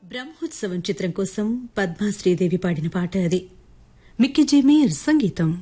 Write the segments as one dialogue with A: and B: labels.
A: బ్రహ్మోత్సవం చిత్రం కోసం పద్మా శ్రీదేవి పాడిన పాట అది మిక్కి జేమీర్ సంగీతం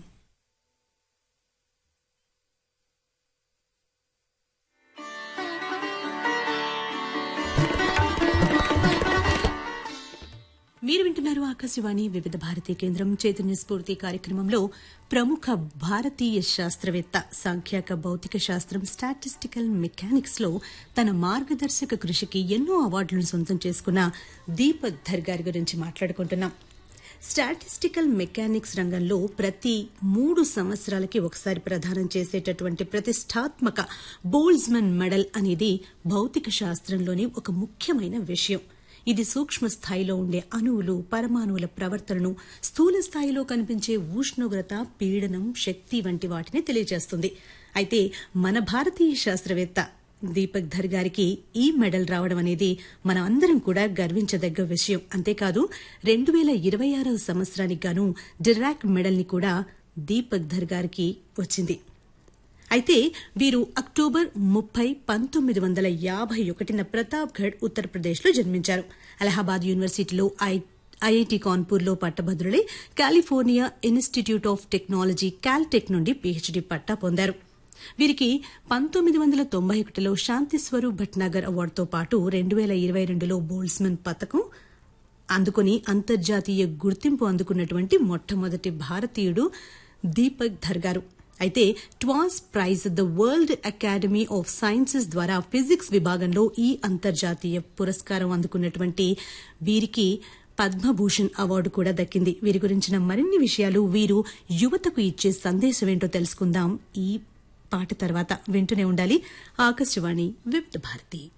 A: మీరు వింటున్నారు ఆకాశవాణి వివిధ భారతీ కేంద్రం చైతన్య స్ఫూర్తి కార్యక్రమంలో ప్రముఖ భారతీయ శాస్త్రవేత్త సాంఖ్యాక భౌతిక శాస్త్రం స్టాటిస్టికల్ మెకానిక్స్ లో తన మార్గదర్శక కృషికి ఎన్నో అవార్డులను సొంతం చేసుకున్న దీపక్ ధర్ గారి గురించి మాట్లాడుకుంటున్నాం స్టాటిస్టికల్ మెకానిక్స్ రంగంలో ప్రతి మూడు సంవత్సరాలకి ఒకసారి ప్రదానం చేసేటటువంటి ప్రతిష్టాత్మక బోల్జ్మన్ మెడల్ అనేది భౌతిక శాస్త్రంలోని ఒక ముఖ్యమైన విషయం ఇది సూక్ష్మ స్థాయిలో ఉండే అణువులు పరమాణువుల ప్రవర్తనను స్థూల స్థాయిలో కనిపించే ఉష్ణోగ్రత పీడనం శక్తి వంటి వాటిని తెలియజేస్తుంది అయితే మన భారతీయ శాస్త్రవేత్త దీపక్ ధర్ గారికి ఈ మెడల్ రావడం అనేది మనం అందరం కూడా గర్వించదగ్గ విషయం అంతేకాదు రెండు వేల ఇరవై ఆరవ సంవత్సరానికి గాను డిరాక్ మెడల్ ని కూడా దీపక్ ధర్ గారికి వచ్చింది అయితే వీరు అక్టోబర్ ముప్పై పంతొమ్మిది వందల యాభై ఒకటిన ప్రతాప్గఢ్ ఉత్తరప్రదేశ్లో జన్మించారు అలహాబాద్ యూనివర్సిటీలో IIT కాన్పూర్లో పట్టభద్రులై California institute of technology Caltech నుండి పీహెచ్డీ పట్టా పొందారు వీరికి పంతొమ్మిది వందల తొంభై ఒకటిలో శాంతిస్వరూప్ భట్నాగర్ అవార్డుతో పాటు రెండు వేల ఇరవై రెండులో బోల్స్మన్ పథకం అందుకుని అంతర్జాతీయ గుర్తింపు అందుకున్నటువంటి మొట్టమొదటి భారతీయుడు దీపక్ ధర్ గారు అయితే TWAS prize the world academy of sciences ద్వారా ఫిజిక్స్ విభాగంలో ఈ అంతర్జాతీయ పురస్కారం అందుకున్నటువంటి వీరికి పద్మభూషణ్ అవార్డు కూడా దక్కింది వీరి గురించిన మరిన్ని విషయాలు వీరు యువతకు ఇచ్చే సందేశం ఏంటో తెలుసుకుందాం ఈ పాట తర్వాత వింటూనే ఉండాలి ఆకాశవాణి వివిధ భారతి